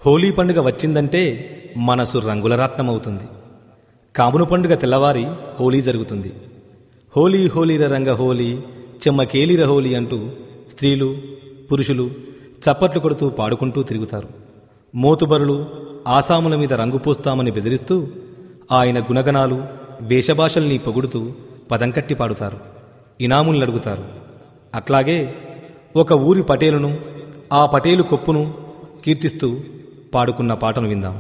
హోలీ పండుగ వచ్చిందంటే మనసు రంగుల రాట్నమవుతుంది కామును పండుగ తెల్లవారి హోలీ జరుగుతుంది హోలీ హోలీర రంగ హోలీ చెమ్మకేలిర హోలీ అంటూ స్త్రీలు పురుషులు చప్పట్లు కొడుతూ పాడుకుంటూ తిరుగుతారు మోతుబరులు ఆసాముల మీద రంగు పూస్తామని బెదిరిస్తూ ఆయన గుణగణాలు వేషభాషల్ని పొగుడుతూ పదంకట్టి పాడుతారు ఇనాముల్ని అడుగుతారు అట్లాగే ఒక ఊరి పటేలును ఆ పటేలు కొప్పును కీర్తిస్తూ పాడుకున్న పాటను విందాం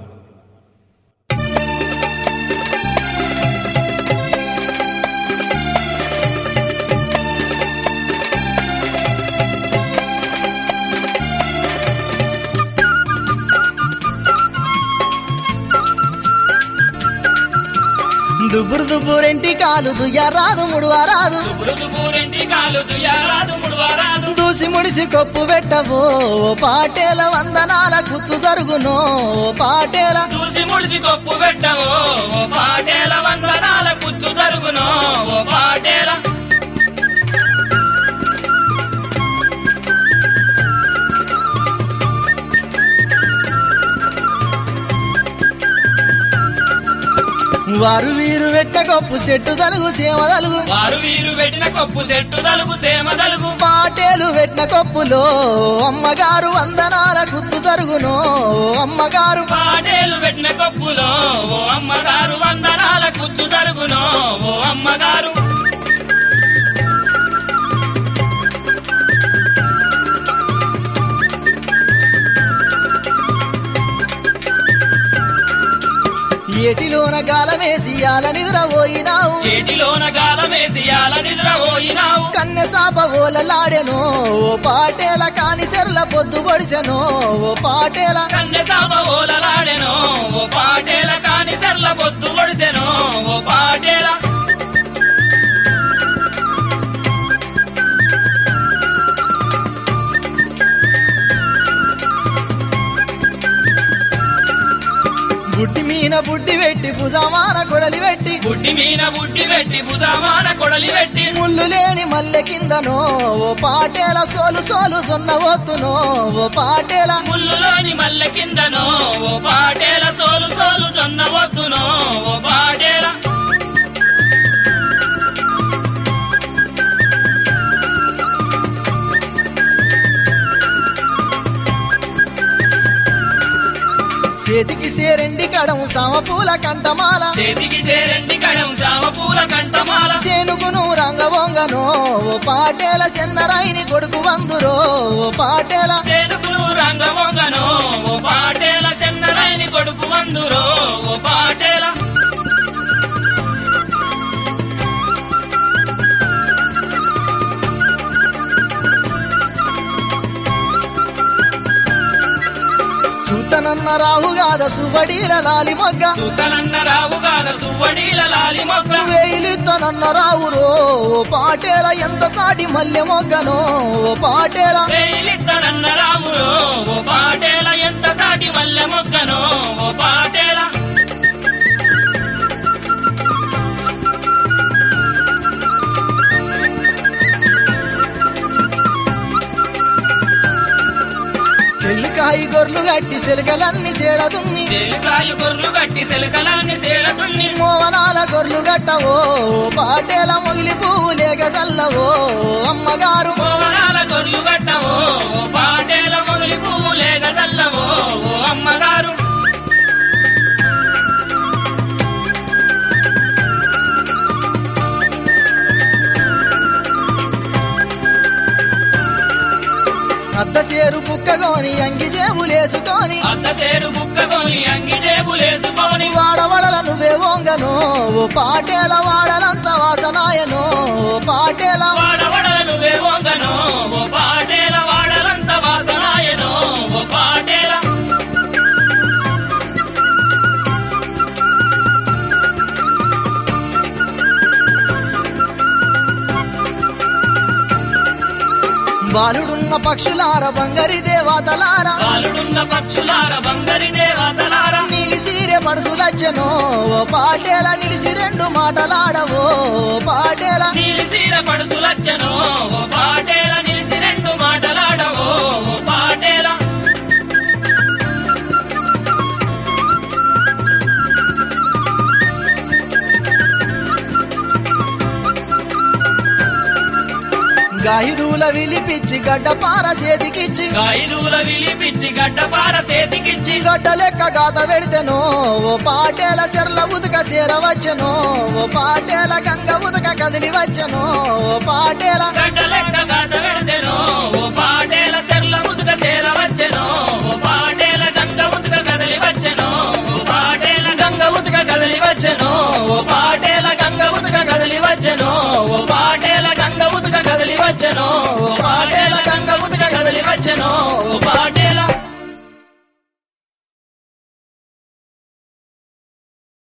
దుబ్బురు దుబ్బురెంటి కాలు దుయ్యరాదు ముడువరాదు మృదుపూరెంటి కాలు దుయారాదు ముడువారాదు దూసి ముడిసి కొప్పు పెట్టవో ఓ పాటేల వందనాల కుచ్చు జరుగునో ఓ పాటేల చూసి ముడిసి కొప్పు పెట్టవో ఓ పాటేల వందనాల కుచ్చు జరుగునో ఓ పాటేల వారు వీరు వెట్ట కొప్పు చెట్టు తలుగు సీమ తలుగు వారు వీరు పెట్టిన కొప్పు చెట్టు తలుగు సేమ తలుగు పాటేలు పెట్టిన కొప్పులో అమ్మగారు వందనాల కుచ్చు జరుగునో ఓ అమ్మగారు పాటేలు పెట్టిన కొప్పులో ఓ అమ్మగారు వందనాల కుచ్చు జరుగునో ఓ అమ్మగారు ఏటిలోన గాలమేసి ఆల నిద్ర పోయినావు ఏటిలోన గాలమేసి ఆల నిద్ర పోయినావు కన్నె సాప ఓలలాడెనో ఓ పాటేల కాని సెర్ల పొద్దు పొడిచెనో ఓ పాటేల కన్నె సాప ఓలలాడెనో ఓ పాటేల కాని సర్ల పొద్దు పొడిసెనో ఓ పాటేల బుడ్డి మీన బుడ్డి పెట్టి భుజమాన కొడలి పెట్టి బుడ్డి మీన బుడ్డి పెట్టి భుజమాన కొడలి పెట్టి ముళ్ళు లేని మల్లె కిందనో ఓ పాటేల సోలు సోలు జొన్న ఒత్తునో ఓ పాటేల ముల్లులోని మల్లె కిందనో ఓ పాటేల సోలు సోలు జొన్న వద్దునో ఓ పాటేల చేతికి సేరెండి కడం సమపూల కంటమాల చేతికి చేరండి కడం చామపూల కంటమాల చేనుకును రంగవొంగనో ఓ పాటేల చెన్నరాయిని కొడుకు వందురో ఓ పాటేల చేనుకులు రంగవొంగనో ఓ పాటేల చెన్నరాయిని కొడుకు వందురో ఓ పాటేల చూతనన్న రాహుగాద సుబడీల లాలి మొగ్గ సుతనన్న రావుగాల సువ్వడీల లాలి మొగ్గ వేలిత్తనన్న రావురో ఓ పాటేల ఎంత సాటి మల్లె మొగ్గనో ఓ పాటేల వేలిత్తనన్న రామురో ఓ పాటేల ఎంత సాటి మల్లె మొగ్గనో ఓ పాటేల చెల్లికాయి గొర్లు గట్టి సెలకలన్నీ సేడదున్ని చెలికాయ గొర్రెలు గట్టి సెలకలాన్ని సేడతుల్ని మోవనాల గొర్లు గట్టవో ఓ పాటేల మొగిలి పువ్వు లేక చల్లవో అమ్మగారు మోవనాల గొర్రెలు గట్టవో ఓ పాటేల మొగలి పువ్వు లేక చల్లవో ఓ అమ్మగారు అద్ద సేరు బుక్కగోని అంగి జేబులేసుకొని అత్త సేరు బుక్కకొని అంగి జేబులేసుకొని వాడవడల నువ్వే వంగను ఓ పాటేల వాడలంత వాసనాయను ఓ పాటేల వాడవడల నువ్వే వంగనో ఓ పాటేల వాడలంత వాసనాయనో ఓ పాటేల బాలుడున్న పక్షులార బంగరి దేవతలార బాలుడున్న పక్షులార బంగరి దేవతలార నిలిసిరే పడుసులచ్చను ఓ పాటేల నిలిసి రెండు మాటలాడవో ఓ పాటేల నిలిసిర పడుసులచ్చనో ఓ పాటేల నిలిసి రెండు మాటలాడవో ఓ పాటేల గాయిదూల విలిపిచ్చి గడ్డపార చేతికిచ్చి గాయిదూల విలిపిచ్చి గడ్డపార సేతికిచ్చి గడ్డ లెక్క గాత పెడితేనో ఓ పాటేల సెర్ల ఉదక చేర వచ్చెనో ఓ పాటేల గంగ ఉదక కదిలి వచ్చెనో ఓ పాటేల